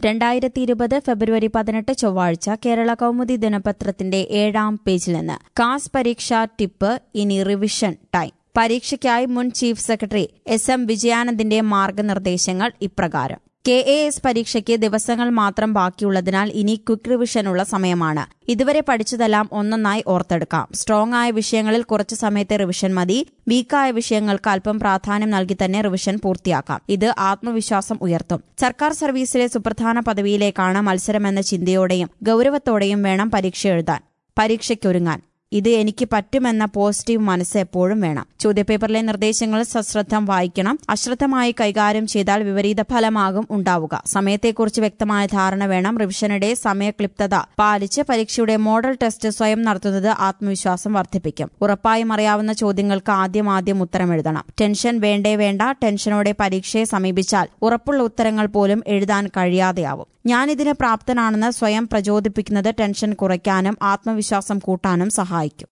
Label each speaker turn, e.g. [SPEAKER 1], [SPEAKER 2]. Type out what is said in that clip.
[SPEAKER 1] രണ്ടായിരത്തി ഇരുപത് ഫെബ്രുവരി പതിനെട്ട് ചൊവ്വാഴ്ച കേരള കൗമുദി ദിനപത്രത്തിന്റെ ഏഴാം പേജിൽ നിന്ന് കാസ് പരീക്ഷാ ടിപ്പ് ഇനി റിവിഷൻ ടൈം പരീക്ഷയ്ക്കായി മുൻ ചീഫ് സെക്രട്ടറി എസ് എം വിജയാനന്ദിന്റെ മാർഗനിർദ്ദേശങ്ങൾ ഇപ്രകാരം കെ എ എസ് പരീക്ഷയ്ക്ക് ദിവസങ്ങൾ മാത്രം ബാക്കിയുള്ളതിനാൽ ഇനി ക്വിക്ക് റിവിഷനുള്ള സമയമാണ് ഇതുവരെ പഠിച്ചതെല്ലാം ഒന്നൊന്നായി ഓർത്തെടുക്കാം സ്ട്രോങ് ആയ വിഷയങ്ങളിൽ കുറച്ച് സമയത്തെ റിവിഷൻ മതി വീക്കായ വിഷയങ്ങൾക്ക് അല്പം പ്രാധാന്യം നൽകി തന്നെ റിവിഷൻ പൂർത്തിയാക്കാം ഇത് ആത്മവിശ്വാസം ഉയർത്തും സർക്കാർ സർവീസിലെ സുപ്രധാന പദവിയിലേക്കാണ് മത്സരമെന്ന ചിന്തയോടെയും ഗൌരവത്തോടെയും വേണം പരീക്ഷ എഴുതാൻ പരീക്ഷയ്ക്കൊരുങ്ങാൻ ഇത് എനിക്ക് പറ്റുമെന്ന പോസിറ്റീവ് മനസ്സ് എപ്പോഴും വേണം ചോദ്യപേപ്പറിലെ നിർദ്ദേശങ്ങൾ സശ്രദ്ധം വായിക്കണം അശ്രദ്ധമായി കൈകാര്യം ചെയ്താൽ വിപരീത ഫലമാകും ഉണ്ടാവുക സമയത്തെക്കുറിച്ച് വ്യക്തമായ ധാരണ വേണം റിവിഷനിടെ സമയക്ലിപ്തത പാലിച്ച് പരീക്ഷയുടെ മോഡൽ ടെസ്റ്റ് സ്വയം നടത്തുന്നത് ആത്മവിശ്വാസം വർദ്ധിപ്പിക്കും ഉറപ്പായും അറിയാവുന്ന ചോദ്യങ്ങൾക്ക് ആദ്യം ആദ്യം ഉത്തരം എഴുതണം ടെൻഷൻ വേണ്ടേ വേണ്ട ടെൻഷനോടെ പരീക്ഷയെ സമീപിച്ചാൽ ഉറപ്പുള്ള ഉത്തരങ്ങൾ പോലും എഴുതാൻ കഴിയാതെയാവും ഞാനിതിന് പ്രാപ്തനാണെന്ന് സ്വയം പ്രചോദിപ്പിക്കുന്നത് ടെൻഷൻ കുറയ്ക്കാനും ആത്മവിശ്വാസം കൂട്ടാനും സഹായിക്കും